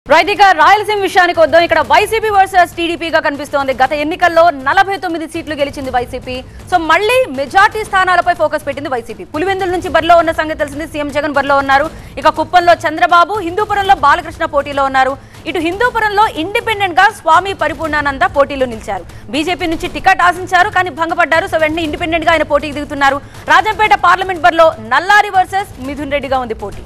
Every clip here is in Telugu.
రైట్ ఇక రాయలసీమ విషయానికి వద్దాం ఇక్కడ వైసీపీ వర్సెస్ టీడీపీగా కనిపిస్తోంది గత ఎన్నికల్లో నలభై తొమ్మిది సీట్లు గెలిచింది వైసీపీ సో మళ్ళీ మెజార్టీ స్థానాలపై ఫోకస్ పెట్టింది వైసీపీ పులివెందుల నుంచి బరిలో ఉన్న సంగతి తెలిసింది సీఎం జగన్ బరిలో ఉన్నారు ఇక కుప్పంలో చంద్రబాబు హిందూపురంలో బాలకృష్ణ పోటీలో ఉన్నారు ఇటు హిందూపురంలో ఇండిపెండెంట్ గా స్వామి పరిపూర్ణానంద పోటీలో నిలిచారు బీజేపీ నుంచి టికెట్ ఆశించారు కానీ భంగపడ్డారు సో వెంటనే ఇండిపెండెంట్ గా ఆయన పోటీకి దిగుతున్నారు రాజంపేట పార్లమెంట్ బరిలో నల్లారి వర్సెస్ మిథున్ రెడ్డిగా ఉంది పోటీ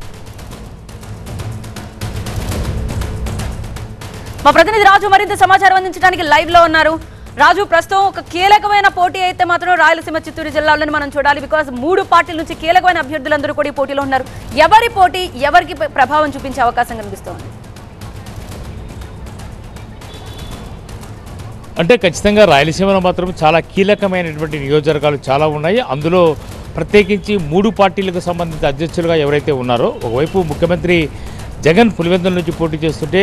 మా ప్రతినిధి రాజు మరింత సమాచారం అందించడానికి లైవ్ లో ఉన్నారు రాజు ప్రస్తుతం ఒక కీలకమైన పోటీ అయితే మాత్రం రాయలసీమ చిత్తూరు జిల్లాలోని మనం చూడాలి బికాస్ మూడు పార్టీల నుంచి కీలకమైన అభ్యర్థులందరూ కూడా ఈ పోటీలో ఉన్నారు ఎవరి పోటీ ఎవరికి ప్ర- ప్రభావం చూపించే అవకాశం కనిపిస్తోంది అంటే ఖచ్చితంగా రాయలసీమలో మాత్రం చాలా కీలకమైనటువంటి నియోజకవర్గాలు చాలా ఉన్నాయి అందులో ప్రత్యేకించి మూడు పార్టీలకు సంబంధించిన అధ్యక్షులుగా ఎవరైతే ఉన్నారో ఒకవైపు ముఖ్యమంత్రి జగన్ పులివెందుల నుంచి పోటీ చేస్తుంటే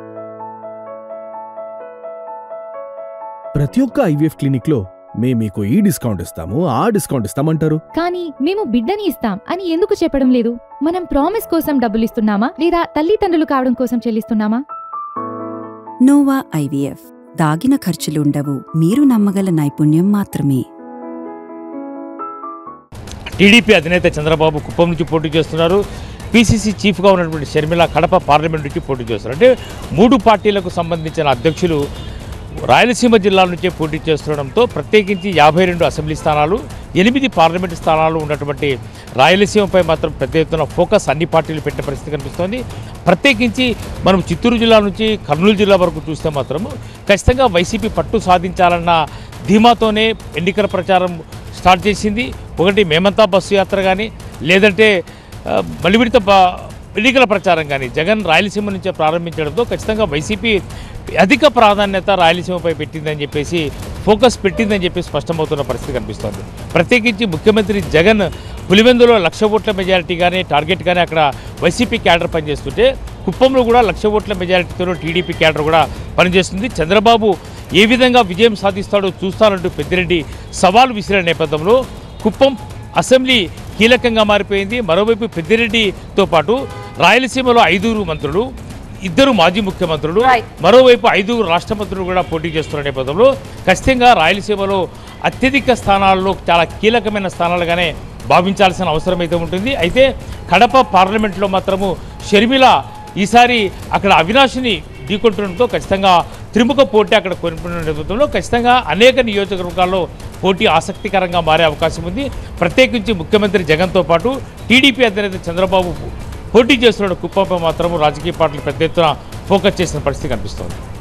ప్రతి ఒక్క ఐవీఎఫ్ క్లినిక్ లో మేము మీకు ఈ డిస్కౌంట్ ఇస్తాము ఆ డిస్కౌంట్ ఇస్తామంటారు కానీ మేము బిడ్డని ఇస్తాం అని ఎందుకు చెప్పడం లేదు మనం ప్రామిస్ కోసం డబ్బులు ఇస్తున్నామా లేదా తల్లిదండ్రులు కావడం కోసం చెల్లిస్తున్నామా నోవా ఐవీఎఫ్ దాగిన ఖర్చులుండవు మీరు నమ్మగల నైపుణ్యం మాత్రమే టీడీపీ అధినేత చంద్రబాబు కుప్పం నుంచి పోటీ చేస్తున్నారు పీసీసీ చీఫ్గా ఉన్నటువంటి షర్మిల కడప పార్లమెంట్ నుంచి పోటీ చేస్తున్నారు అంటే మూడు పార్టీలకు సంబంధించిన అధ్యక్షులు రాయలసీమ జిల్లాల నుంచే పోటీ చేస్తుండడంతో ప్రత్యేకించి యాభై రెండు అసెంబ్లీ స్థానాలు ఎనిమిది పార్లమెంటు స్థానాలు ఉన్నటువంటి రాయలసీమపై మాత్రం పెద్ద ఎత్తున ఫోకస్ అన్ని పార్టీలు పెట్టే పరిస్థితి కనిపిస్తోంది ప్రత్యేకించి మనం చిత్తూరు జిల్లా నుంచి కర్నూలు జిల్లా వరకు చూస్తే మాత్రం ఖచ్చితంగా వైసీపీ పట్టు సాధించాలన్న ధీమాతోనే ఎన్నికల ప్రచారం స్టార్ట్ చేసింది ఒకటి మేమంతా బస్సు యాత్ర కానీ లేదంటే ఆ, మలివిడత బ- ఎన్నికల ప్రచారం కానీ జగన్ రాయలసీమ నుంచే ప్రారంభించడంతో ఖచ్చితంగా వైసీపీ అధిక ప్రాధాన్యత రాయలసీమపై పెట్టిందని చెప్పేసి ఫోకస్ పెట్టిందని చెప్పి స్పష్టమవుతున్న పరిస్థితి కనిపిస్తోంది ప్రత్యేకించి ముఖ్యమంత్రి జగన్ పులివెందులో లక్ష ఓట్ల మెజారిటీగానే టార్గెట్గానే అక్కడ వైసీపీ క్యాడర్ పనిచేస్తుంటే కుప్పంలో కూడా లక్ష ఓట్ల మెజారిటీతో టీడీపీ క్యాడర్ కూడా పనిచేస్తుంది చంద్రబాబు ఏ విధంగా విజయం సాధిస్తాడో చూస్తానంటూ పెద్దిరెడ్డి సవాల్ విసిరిన నేపథ్యంలో కుప్పం అసెంబ్లీ కీలకంగా మారిపోయింది మరోవైపు పెద్దిరెడ్డితో పాటు రాయలసీమలో ఐదుగురు మంత్రులు ఇద్దరు మాజీ ముఖ్యమంత్రులు Right. మరోవైపు ఐదుగురు రాష్ట్ర మంత్రులు కూడా పోటీ చేస్తున్న నేపథ్యంలో ఖచ్చితంగా రాయలసీమలో అత్యధిక స్థానాల్లో చాలా కీలకమైన స్థానాలుగానే భావించాల్సిన అవసరం అయితే ఉంటుంది అయితే కడప పార్లమెంట్లో మాత్రము షర్మిల ఈసారి అక్కడ అవినాష్ని ఢీకొంటుండడంతో ఖచ్చితంగా త్రిముఖ పోటీ అక్కడ కొనుక్కున్న నేపథ్యంలో ఖచ్చితంగా అనేక నియోజకవర్గాల్లో పోటీ ఆసక్తికరంగా మారే అవకాశం ఉంది ప్రత్యేకించి ముఖ్యమంత్రి జగన్తో పాటు టీడీపీ అధినేత చంద్రబాబు పోటీ చేస్తున్న కుప్పంపై మాత్రం రాజకీయ పార్టీలు పెద్ద ఎత్తున ఫోకస్ చేసిన పరిస్థితి కనిపిస్తోంది